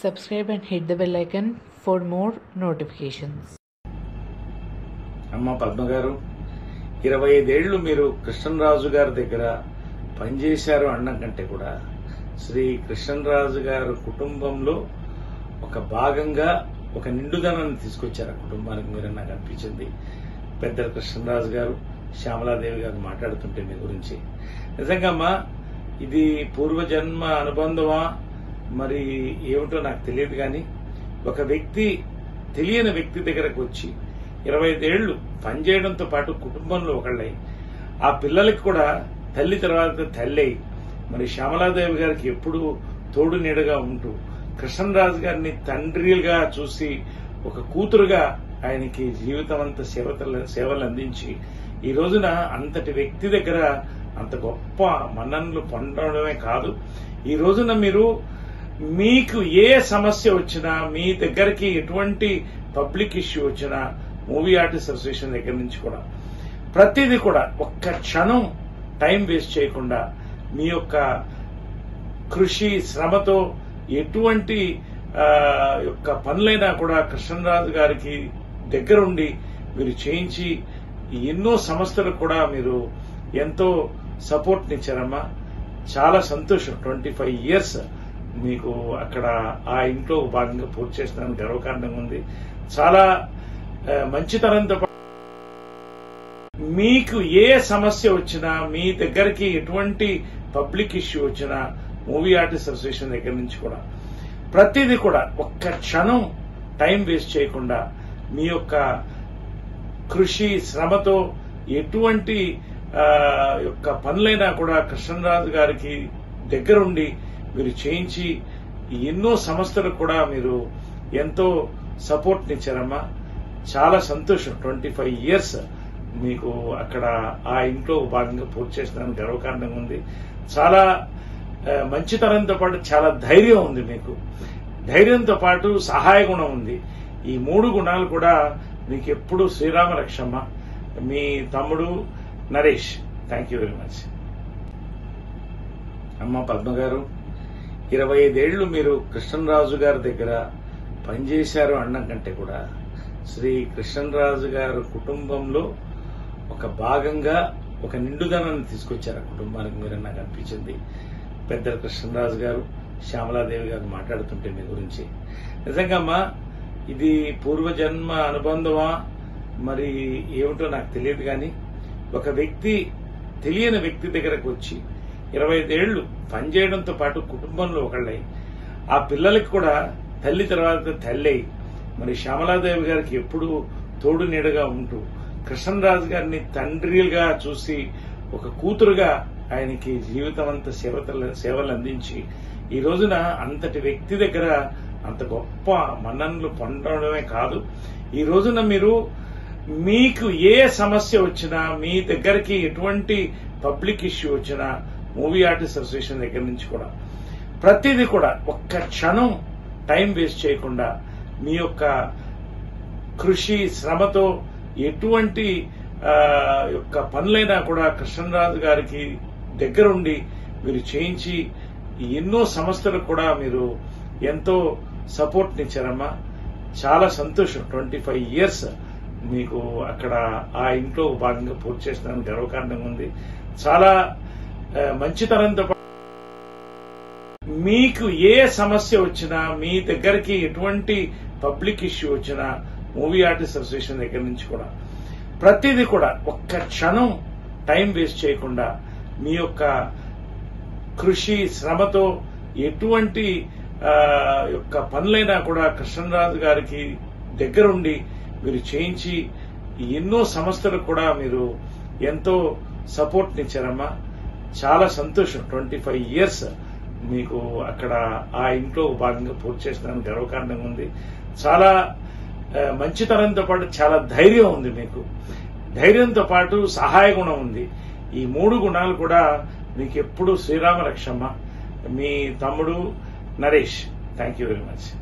subscribe and hit the bell icon for more notifications. అమ్మ పద్మ గారు ఇరవై ఐదేళ్లు మీరు కృష్ణరాజు గారి దగ్గర పనిచేశారు అనడం కంటే కూడా శ్రీ కృష్ణరాజు గారు కుటుంబంలో ఒక భాగంగా ఒక నిండుదనాన్ని తీసుకొచ్చారు ఆ కుటుంబానికి మీరు నాకు అనిపించింది పెద్దల కృష్ణరాజు గారు శ్యామలాదేవి గారు మాట్లాడుతుంటే మీ గురించి నిజంగా అమ్మా ఇది పూర్వజన్మ అనుబంధమా మరి ఏమిటో నాకు తెలియదు కానీ ఒక వ్యక్తి తెలియని వ్యక్తి దగ్గరకు వచ్చి ఇరవై ఐదేళ్లు పనిచేయడంతో పాటు కుటుంబంలో ఒకళ్ళై ఆ పిల్లలకి కూడా తల్లి తర్వాత తల్లి అయి మరి శ్యామలాదేవి గారికి ఎప్పుడు తోడు నీడగా ఉంటూ కృష్ణరాజు గారిని తండ్రిగా చూసి ఒక కూతురుగా ఆయనకి జీవితం అంతా సేవతల సేవలు అందించి ఈ రోజున అంతటి వ్యక్తి దగ్గర అంత గొప్ప మన్ననలు పొందడమే కాదు ఈ రోజున మీరు మీకు ఏ సమస్య వచ్చినా మీ దగ్గరికి ఎటువంటి పబ్లిక్ ఇష్యూ వచ్చినా మూవీ ఆర్టిస్ట్ అసోసియేషన్ దగ్గర నుంచి కూడా ప్రతిదీ కూడా ఒక్క క్షణం టైం వేస్ట్ చేయకుండా మీ యొక్క కృషి శ్రమతో ఎటువంటి ఆ, యొక్క పనులైనా కూడా కృష్ణరాజు గారికి దగ్గరుండి మీరు చేయించి ఎన్నో సంస్థలకు కూడా మీరు ఎంతో సపోర్ట్ ఇచ్చారమ్మా చాలా సంతోషం ట్వంటీ ఫైవ్ ఇయర్స్ మీకు అక్కడ ఆ ఇంట్లో భాగంగా పూర్తి చేసిన గర్వకారణంగా ఉంది చాలా ఆ, మంచితనంతో పాటు మీకు ఏ సమస్య వచ్చినా మీ దగ్గరికి ఎటువంటి పబ్లిక్ ఇష్యూ వచ్చినా మూవీ ఆర్టిస్ట్ అసోసియేషన్ దగ్గర నుంచి కూడా ప్రతిదీ కూడా ఒక్క క్షణం టైం వేస్ట్ చేయకుండా మీ యొక్క కృషి శ్రమతో ఎటువంటి ఆ, యొక్క పనులైనా కూడా కృష్ణరాజు గారికి దగ్గరుండి మీరు చేయించి ఎన్నో సంస్థలకు కూడా మీరు ఎంతో సపోర్ట్ ఇచ్చారమ్మా చాలా సంతోషం ట్వంటీ ఫైవ్ ఇయర్స్ మీకు అక్కడ ఆ ఇంట్లో భాగంగా పూర్తి చేసిన గర్వకారణంగా ఉంది చాలా ఆ, మంచితనంతో పాటు చాలా ధైర్యం ఉంది మీకు ధైర్యంతో పాటు సహాయ గుణం ఉంది ఈ మూడు గుణాలు కూడా మీకు ఎప్పుడు శ్రీరామ రక్షమ్మ మీ తమ్ముడు Naresh thank you very much అమ్మ పద్మ గారు ఇరవై ఐదేళ్లు మీరు కృష్ణరాజు గారి దగ్గర పనిచేశారు అనడం కంటే కూడా శ్రీ కృష్ణరాజు గారు కుటుంబంలో ఒక భాగంగా ఒక నిండుదనాన్ని తీసుకొచ్చారు ఆ కుటుంబానికి మీరు నాకు అనిపించింది పెద్దల కృష్ణరాజు గారు శ్యామలాదేవి గారు మాట్లాడుతుంటే మీ గురించి నిజంగా అమ్మా ఇది పూర్వజన్మ అనుబంధమా మరి ఏమిటో నాకు తెలియదు కానీ ఒక వ్యక్తి తెలియని వ్యక్తి దగ్గరకు వచ్చి ఇరవై ఐదేళ్లు పనిచేయడంతో పాటు కుటుంబంలో ఒకళ్ళై ఆ పిల్లలకి కూడా తల్లి తర్వాత తల్లి అయి మరి శ్యామలాదేవి గారికి ఎప్పుడు తోడు నీడగా ఉంటూ కృష్ణరాజు గారిని తండ్రిగా చూసి ఒక కూతురుగా ఆయనకి జీవితం అంతా సేవతల సేవలు అందించి ఈ రోజున అంతటి వ్యక్తి దగ్గర అంత గొప్ప మన్ననలు పొందడమే కాదు ఈ రోజున మీరు మీకు ఏ సమస్య వచ్చినా మీ దగ్గరికి ఎటువంటి పబ్లిక్ ఇష్యూ వచ్చినా మూవీ ఆర్టిస్ట్ అసోసియేషన్ దగ్గర నుంచి కూడా ప్రతిదీ కూడా ఒక్క క్షణం టైం వేస్ట్ చేయకుండా మీ యొక్క కృషి శ్రమతో ఎటువంటి ఆ, యొక్క పనులైనా కూడా కృష్ణరాజు గారికి దగ్గరుండి మీరు చేయించి ఎన్నో సంస్థలకు కూడా మీరు ఎంతో సపోర్ట్ ఇచ్చారమ్మా చాలా సంతోషం ట్వంటీ ఫైవ్ ఇయర్స్ మీకు అక్కడ ఆ ఇంట్లో భాగంగా పూర్తి చేసిన గర్వకారణంగా ఉంది చాలా ఆ, మంచితనంతో పాటు మీకు ఏ సమస్య వచ్చినా మీ దగ్గరికి ఎటువంటి పబ్లిక్ ఇష్యూ వచ్చినా మూవీ ఆర్టిస్ట్ అసోసియేషన్ దగ్గర నుంచి కూడా ప్రతిదీ కూడా ఒక్క క్షణం టైం వేస్ట్ చేయకుండా మీ యొక్క కృషి శ్రమతో ఎటువంటి ఆ, యొక్క పనులైనా కూడా కృష్ణరాజు గారికి దగ్గరుండి మీరు చేయించి ఎన్నో సంస్థలకు కూడా మీరు ఎంతో సపోర్ట్ ఇచ్చారమ్మా చాలా సంతోషం ట్వంటీ ఫైవ్ ఇయర్స్ మీకు అక్కడ ఆ ఇంట్లో భాగంగా పూర్తి చేసిన గర్వకారణంగా ఉంది చాలా ఆ, మంచితనంతో పాటు చాలా ధైర్యం ఉంది మీకు ధైర్యంతో పాటు సహాయ గుణం ఉంది ఈ మూడు గుణాలు కూడా మీకు ఎప్పుడు శ్రీరామ రక్షమ్మ మీ తమ్ముడు Naresh thank you very much